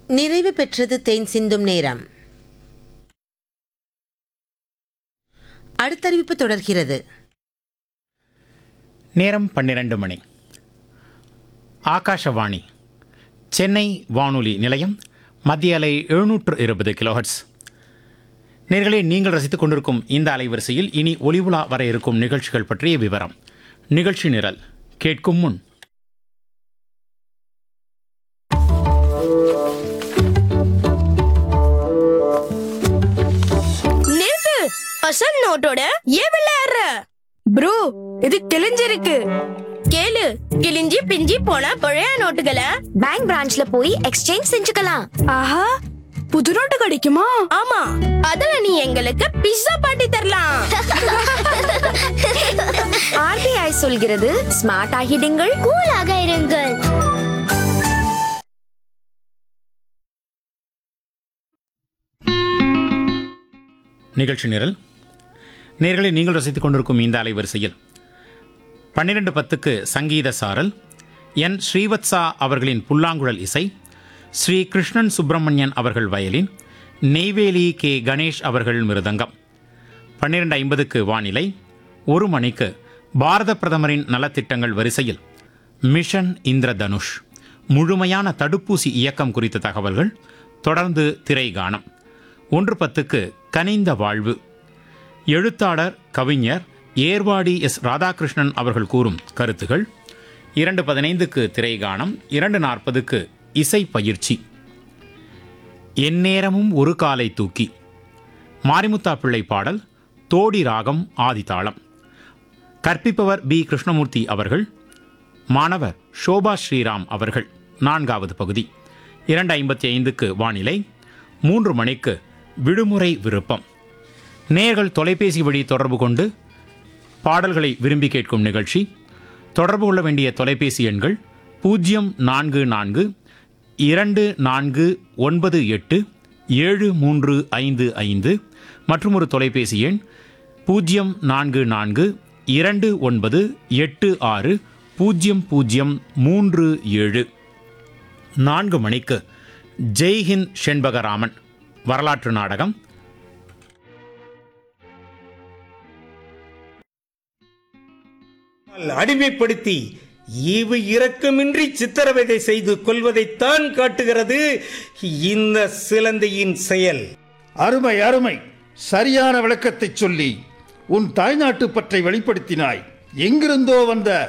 நிறைவு பெற்றது தேன் சிந்தும் நேரம் அடுத்தறிவிப்பு தொடர்கிறது நேரம் பன்னிரண்டு மணி ஆகாஷவாணி சென்னை வானொலி நிலையம் மத்திய அலை எழுநூற்று இருபது கிலோஹெட்ஸ் நேர்களே நீங்கள் ரசித்துக் கொண்டிருக்கும் இந்த அலைவரிசையில் இனி ஒளிவுலா வர இருக்கும் நிகழ்ச்சிகள் பற்றிய விவரம் நிகழ்ச்சி நிரல் கேட்கும் முன் நிறுத்து அசல் நோட்டோட ஏன் விளையாடுற ப்ரோ இது கிழிஞ்சிருக்கு கேளு கிழிஞ்சி பிஞ்சி போன பழைய நோட்டுகளை பேங்க் பிரான்ச்ல போய் எக்ஸ்சேஞ்ச் செஞ்சுக்கலாம் ஆஹா புது நோட்டு கிடைக்குமா ஆமா அதுல நீ எங்களுக்கு பிஸ்ஸா பாட்டி தரலாம் ஆர்பிஐ சொல்கிறது ஸ்மார்ட் ஆகிடுங்கள் கூலாக இருங்கள் நிகழ்ச்சி நிரல் நேர்களை நீங்கள் ரசித்துக் கொண்டிருக்கும் இந்த அலைவரிசையில் பன்னிரண்டு பத்துக்கு சங்கீத சாரல் என் ஸ்ரீவத்சா அவர்களின் புல்லாங்குழல் இசை ஸ்ரீ கிருஷ்ணன் சுப்பிரமணியன் அவர்கள் வயலின் நெய்வேலி கே கணேஷ் அவர்கள் மிருதங்கம் பன்னிரண்டு ஐம்பதுக்கு வானிலை ஒரு மணிக்கு பாரத பிரதமரின் நலத்திட்டங்கள் வரிசையில் மிஷன் இந்திரதனுஷ் முழுமையான தடுப்பூசி இயக்கம் குறித்த தகவல்கள் தொடர்ந்து திரைகானம் ஒன்று பத்துக்கு கனிந்த வாழ்வு எழுத்தாளர் கவிஞர் ஏர்வாடி எஸ் ராதாகிருஷ்ணன் அவர்கள் கூறும் கருத்துகள் இரண்டு பதினைந்துக்கு திரைகானம் இரண்டு நாற்பதுக்கு இசை பயிற்சி எந்நேரமும் ஒரு காலை தூக்கி மாரிமுத்தா பிள்ளை பாடல் தோடி ராகம் ஆதிதாளம் கற்பிப்பவர் பி கிருஷ்ணமூர்த்தி அவர்கள் மாணவர் ஷோபா ஸ்ரீராம் அவர்கள் நான்காவது பகுதி இரண்டு ஐம்பத்தி ஐந்துக்கு வானிலை மூன்று மணிக்கு விடுமுறை விருப்பம் நேர்கள் தொலைபேசி வழி தொடர்பு கொண்டு பாடல்களை விரும்பி கேட்கும் நிகழ்ச்சி தொடர்பு கொள்ள வேண்டிய தொலைபேசி எண்கள் பூஜ்ஜியம் நான்கு நான்கு இரண்டு நான்கு ஒன்பது எட்டு ஏழு மூன்று ஐந்து ஐந்து மற்றும் ஒரு தொலைபேசி எண் பூஜ்ஜியம் நான்கு நான்கு இரண்டு ஒன்பது எட்டு ஆறு பூஜ்ஜியம் பூஜ்ஜியம் மூன்று ஏழு நான்கு மணிக்கு ஜெய்ஹிந்த் செண்பகராமன் வரலாற்று நாடகம் அடிமைப்படுத்தி ஈவு இரக்கமின்றி சித்திரவதை செய்து கொள்வதைத்தான் காட்டுகிறது இந்த சிலந்தையின் செயல் அருமை அருமை சரியான விளக்கத்தைச் சொல்லி உன் தாய்நாட்டு பற்றை வெளிப்படுத்தினாய் எங்கிருந்தோ வந்த